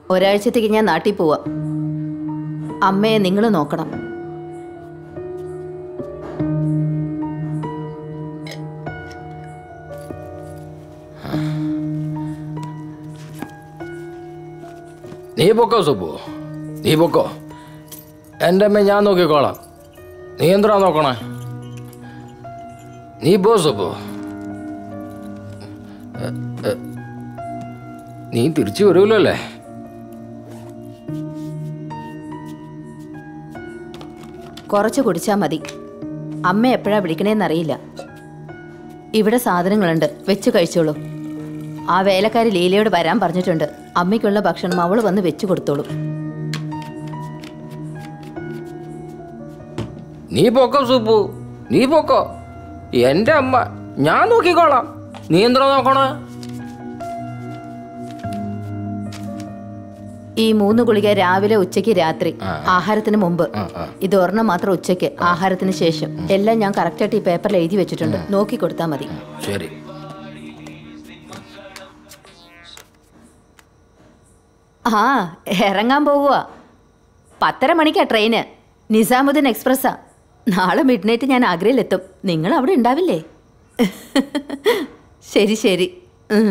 ഒരാഴ്ചത്തേക്ക് ഞാൻ നാട്ടിൽ പോവാ അമ്മയെ നിങ്ങൾ നോക്കണം നീ പൊക്കോ സുബു നീ പൊക്കോ എൻ്റെ അമ്മ ഞാൻ നോക്കിക്കോളാം നീ എന്തിനാ നോക്കണേ നീ പോ സുബു എ, എ, നീ തിരിച്ചു വരുമല്ലോ അല്ലേ കുറച്ച് കുടിച്ചാൽ മതി അമ്മ എപ്പോഴാ വിളിക്കണേന്നറിയില്ല ഇവിടെ സാധനങ്ങളുണ്ട് വെച്ച് കഴിച്ചോളൂ ആ വേലക്കാരി ലീലയോട് വരാൻ പറഞ്ഞിട്ടുണ്ട് അമ്മയ്ക്കുള്ള ഭക്ഷണം അവൾ വന്ന് വെച്ചു കൊടുത്തോളൂ നീ പൊക്കോ സുബു നീ പൊക്കോ എൻ്റെ അമ്മ ഞാൻ നോക്കിക്കോളാം നീ എന്തിനാ നോക്കണേ ഈ മൂന്ന് ഗുളിക രാവിലെ ഉച്ചയ്ക്ക് രാത്രി ആഹാരത്തിന് മുമ്പ് ഇത് ഒരെണ്ണം മാത്രം ഉച്ചയ്ക്ക് ആഹാരത്തിന് ശേഷം എല്ലാം ഞാൻ കറക്റ്റായിട്ട് ഈ പേപ്പറിൽ എഴുതി വെച്ചിട്ടുണ്ട് നോക്കി കൊടുത്താൽ മതി ശരി ആ ഇറങ്ങാൻ പോവുക പത്തര മണിക്കാ ട്രെയിന് നിസാമുദ്ദീൻ എക്സ്പ്രസ്സാ നാളെ മിഡ് നൈറ്റ് ഞാൻ ആഗ്രയിലെത്തും നിങ്ങൾ അവിടെ ഉണ്ടാവില്ലേ ശരി ശരി ഉം.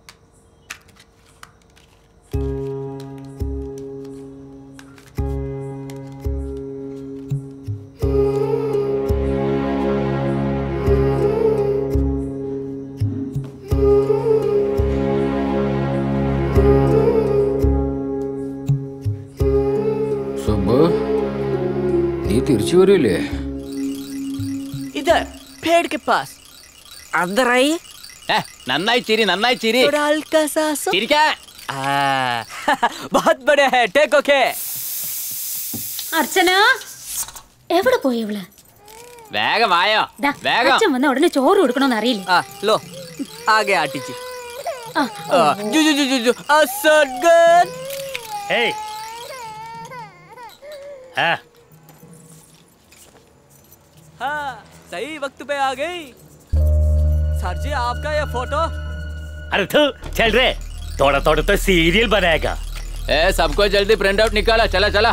സുബു നീ തിരിച്ചു വരില്ലേ इधर पेड़ के पास अंदर आइए ഏ, നന്നായി ചിരി നന്നായി ചിരി थोड़ा हल्का सा हंसो। ചിരിക്കാൻ आ, बहुत बढ़िया है टेक ओके അർച്ചന എവിടെ പോയി ഇവള് വേഗം വായോ ദാ, വേഗം അച്ഛൻ വന്ന ഉടനെ ചോറ് കൊടുക്കണമെന്ന് അറിയില്ലേ आ, लो आगे आटी जी ആ, आ, जू जू जू जू जू असरगन Hey. हाँ हाँ सही वक्त पे आ गई सर जी आपका ये फोटो अरे तू चल रे थोड़ा थोड़ा तो सीरियल बनाएगा ए सबको जल्दी प्रिंट आउट निकाला चला चला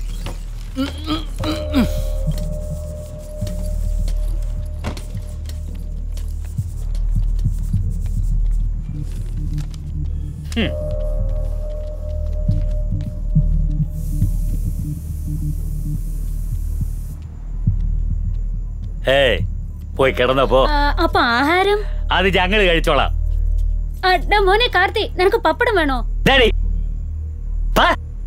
ഏയ് പോയി കിടന്നോ പോ ആ, അപ്പൊ ആഹാരം അത് ഞങ്ങള് കഴിച്ചോളാം ആ, ഡാ മോനെ കാർത്തി നിനക്ക് പപ്പടം വേണോ ഡാഡി വാ.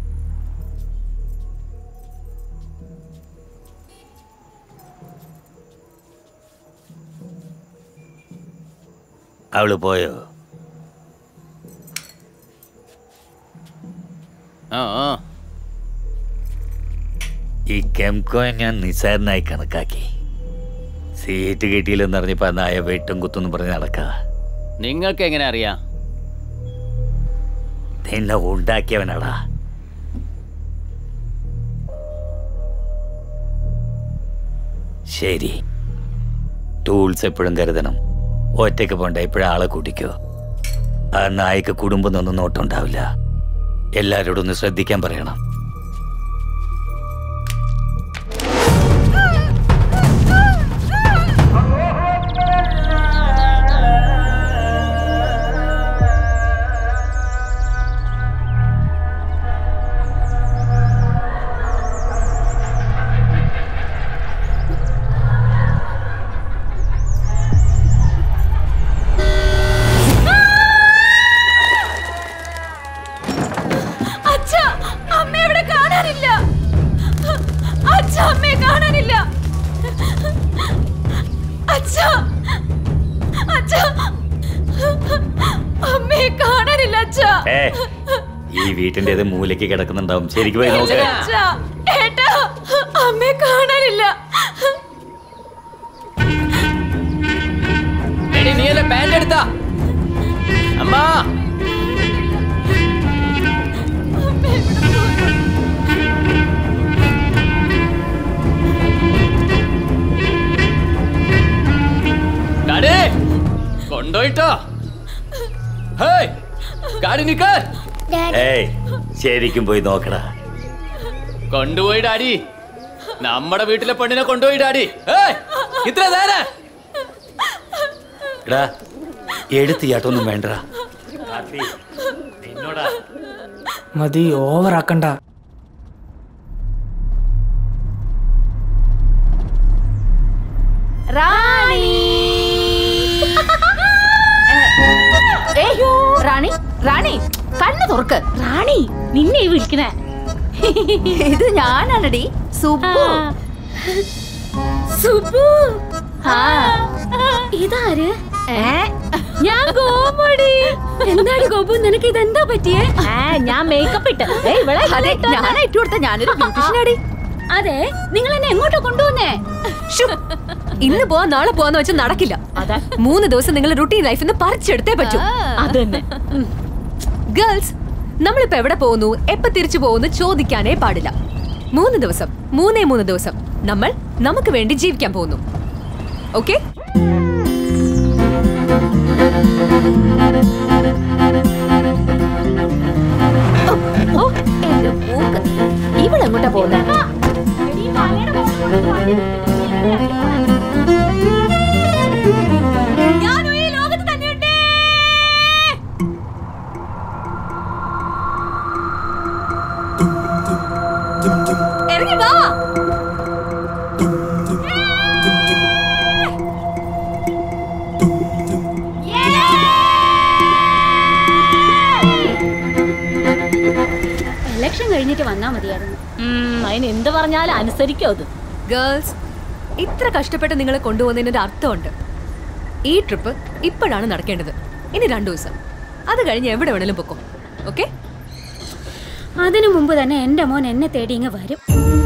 അവള് പോയോ ആ ആ ഈ കെംകോ ഞാൻ നിസാരനായി കണക്കാക്കി സീറ്റ് കിട്ടിയില്ലെന്നറിഞ്ഞപ്പോ ആ നായ വെട്ടും കുത്തും പറഞ്ഞ് നടക്കുക നിങ്ങൾക്ക് എങ്ങനെ അറിയാം നിന്നെ ഉണ്ടാക്കിയവനാടാ ശരി ടൂൾസ് എപ്പോഴും കരുതണം ഒറ്റയ്ക്ക് പോണ്ട എപ്പോഴും ആളെ കൂട്ടിക്കോ ആ നായ്ക്ക് കുടുംബം ഒന്നും നോട്ടുണ്ടാവില്ല എല്ലാവരോടും ഒന്ന് ശ്രദ്ധിക്കാൻ പറയണം അച്ഛ അമ്മ ഇവിടെ കാണാനില്ല അച്ഛ അമ്മയെ കാണാനില്ല അച്ഛ അച്ഛ അമ്മയെ കാണാനില്ല അച്ഛ ഏ ഈ വീട്ടിന്റെ ഏത് മൂലയ്ക്ക് കിടക്കുന്നുണ്ടാവും ശരിക്കും പോയി നോക്ക് അച്ഛ ഏട്ടാ അമ്മയെ കാണാനില്ല എടി നീയല്ലേ പാന്റ് എടുത്താ അമ്മ ഡാഡി കൊണ്ടോയിട്ടോ ഹേയ് ഗാഡി നിക്കർ ഏയ് ശരിക്കും പോയി നോക്കടാ കൊണ്ടുപോയി ഡാഡി നമ്മുടെ വീട്ടിലെ പെണ്ണിനെ കൊണ്ടുപോയി ഡാഡി ഏയ്, ഇത്ര നേരെ എടാ എടുത്ത് ചാട്ടൊന്നും വേണ്ടടാ നിന്നോടാ മതി ഓവറാക്കണ്ട റാണി ഏയ്, റാണി റാണി കണ്ണു തുറക്ക് റാണി നിന്നെ വിളിക്കണേ ഇത് ഞാനാണടി സുബു സുബു ആ ഇതാര് ഞാൻ ഗോപടി എന്താണ് ഗോപു നിനക്ക് ഇതെന്താ പറ്റിയേ ഞാൻ മേക്കപ്പ് ഇട്ട് അതെ ഞാനാ ഇട്ടു കൊടുത്ത ഞാനൊരു ബ്യൂട്ടീഷ്യനാടി അതെ നിങ്ങൾ എന്നെ എങ്ങോട്ടാ കൊണ്ടുവന്നേ ഇന്ന് പോവാ നാളെ പോവാന്ന് വെച്ചാൽ നടക്കില്ല മൂന്ന് ദിവസം നിങ്ങൾ റുട്ടീൻ ലൈഫിൽ നിന്ന് പറിച്ചെടുത്തേ പറ്റൂ അതന്നെ ഗേൾസ് നമ്മളിപ്പോ എവിടെ പോകുന്നു എപ്പോ തിരിച്ചു പോകുന്നു ചോദിക്കാനേ പാടില്ല മൂന്ന് ദിവസം മൂന്നേ മൂന്ന് ദിവസം നമ്മൾ നമുക്ക് വേണ്ടി ജീവിക്കാൻ പോകുന്നു ഓക്കെ ഓ എന്റെ മൂക്ക് ഇവളെങ്ങോട്ടാ പോകുന്നത് ഞാനും ഈ ലോകത്ത് തന്നെയുണ്ട് ഇറങ്ങി വാ ഇലക്ഷൻ കഴിഞ്ഞിട്ട് വന്നാ മതിയായിരുന്നു അതിന് എന്ത് പറഞ്ഞാലും അനുസരിക്കോ അത് ഗേൾസ് ഇത്ര കഷ്ടപ്പെട്ട് നിങ്ങളെ കൊണ്ടുപോകുന്നതിന് ഒരു അർത്ഥമുണ്ട് ഈ ട്രിപ്പ് ഇപ്പോഴാണ് നടക്കേണ്ടത് ഇനി രണ്ടു ദിവസം അത് കഴിഞ്ഞ് എവിടെ വേണേലും പൊക്കും ഓക്കെ അതിനു മുമ്പ് തന്നെ എന്റെ മോൻ എന്നെ തേടി ഇങ്ങ് വരും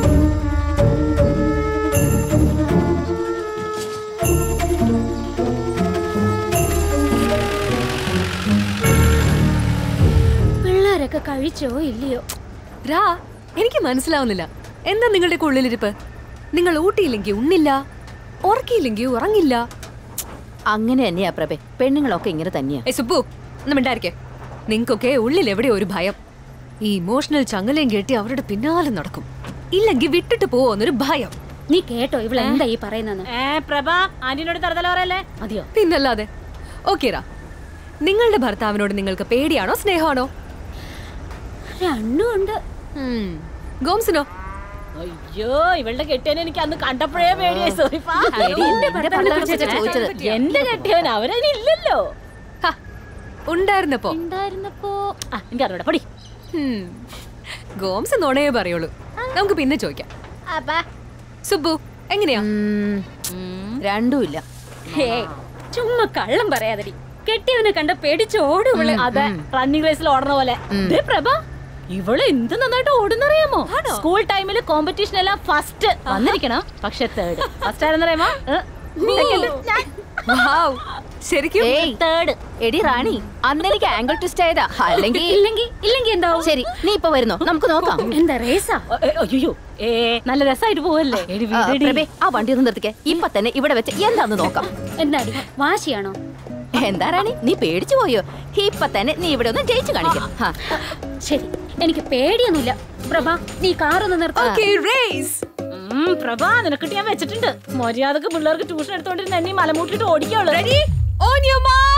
പിള്ളേരൊക്കെ കഴിച്ചോ ഇല്ലയോ രാ എനിക്ക് മനസ്സിലാവുന്നില്ല എന്താ നിങ്ങളുടെ ഉള്ളിലിരിപ്പ് നിങ്ങൾ ഊട്ടിയില്ലെങ്കിൽ ഉണ്ണില്ല ഉറക്കിയില്ലെങ്കിൽ ഉറങ്ങില്ല അങ്ങനെ തന്നെയാ പ്രഭേ പെണ്ണുങ്ങളൊക്കെ ഇങ്ങനെ തന്നെയാ ഏ സുബു ഒന്നും മിണ്ടായിരിക്കേ നിങ്ങൾക്കൊക്കെ ഉള്ളിൽ എവിടെയോ ഒരു ഭയം ഈ ഇമോഷണൽ ചങ്ങലയും കെട്ടി അവരുടെ പിന്നാലെ നടക്കും ഇല്ലെങ്കിൽ വിട്ടിട്ട് പോവോന്നൊരു ഭയം നീ കേട്ടോ ഇവിടെ എന്താ ഈ പറയുന്നെന്ന് പ്രഭ ആന്റിനോട് തറുതല പറയല്ലേ മതിയോ പിന്നല്ലാതെ ഓക്കെ റാ നിങ്ങളുടെ ഭർത്താവിനോട് നിങ്ങൾക്ക് പേടിയാണോ സ്നേഹമാണോ രണ്ടും ഉണ്ട് ഉം. ഗോംസിനോ അയ്യോ ഇവളുടെ കെട്ടിയവനെ എനിക്ക് അന്ന് കണ്ടപ്പോഴേ പേടിയായി സോറി എടി, നിന്റെ ഭർത്താവിനെ കുറിച്ചല്ലേ ചോദിച്ചത് എന്റെ കെട്ടിയവൻ അവരതിനില്ലല്ലോ ഹ, ഉണ്ടായിരുന്നപ്പോ ഉണ്ടായിരുന്നപ്പോ ആ എനിക്ക് അറിവിടെ പടി ഉം. ഗോംസ് നുണയേ പറയുള്ളൂ നമുക്ക് പിന്നെ ചോദിക്കാം സുബു എങ്ങനെയാ രണ്ടുമില്ല ഹേ ചുമ്മാ കള്ളം പറയാതടി കെട്ടിയവനെ കണ്ട പേടിച്ചോടും ഇവള് അതെ റണ്ണിംഗ് റേസിൽ ഓടണ പോലെ ദേ പ്രഭ ഇവള് എന്ത് നന്നായിട്ട് ഓടുന്നറിയാമോ സ്കൂൾ ടൈമിൽ കോമ്പറ്റീഷൻ എല്ലാം ഫസ്റ്റ് വന്നിരിക്കണം പക്ഷെ തേർഡ് ഫസ്റ്റ് ആരെന്നറിയാമോ വൗ, ശരിക്കും ഏയ് തേർഡ് എടി റാണി അന്ന് എനിക്ക് ആംഗിൾ ട്വിസ്റ്റ് ആയതാ അല്ലെങ്കിൽ ഇല്ലെങ്കിൽ ഇല്ലെങ്കിൽ എന്താവും ശരി നീ ഇപ്പൊ വരുന്നോ നമുക്ക് നോക്കാം എന്താ റേസാ അയ്യോ ഏ നല്ല രസമായിട്ട് പോവല്ലേ എടി ആ, വിടെടി. പ്രഭേ ആ വണ്ടി ഒന്ന് നിർത്തിക്കേ ഇപ്പൊ തന്നെ ഇവിടെ വെച്ച് എന്താന്ന് നോക്കാം എന്താടി വാശിയാണോ എന്താ റാണി നീ പേടിച്ചു പോയോ ഇപ്പൊ തന്നെ നീ ഇവിടെ ഒന്ന് ജയിച്ചു കാണിക്കാം ഹാ. ശരി എനിക്ക് പേടിയൊന്നുമില്ല പ്രഭ നീ കാറൊന്ന് നിർത്ത ഓക്കെ റേസ് പ്രഭ നിനക്കിട്ട് ഞാൻ വെച്ചിട്ടുണ്ട് മര്യാദക്ക് പിള്ളേർക്ക് ട്യൂഷൻ എടുത്തോണ്ടിരുന്ന എന്നെ ഈ മലമൂട്ടിട്ട് ഓടിക്കുള്ളൂ ഓൺ യുവർ മാർക്ക്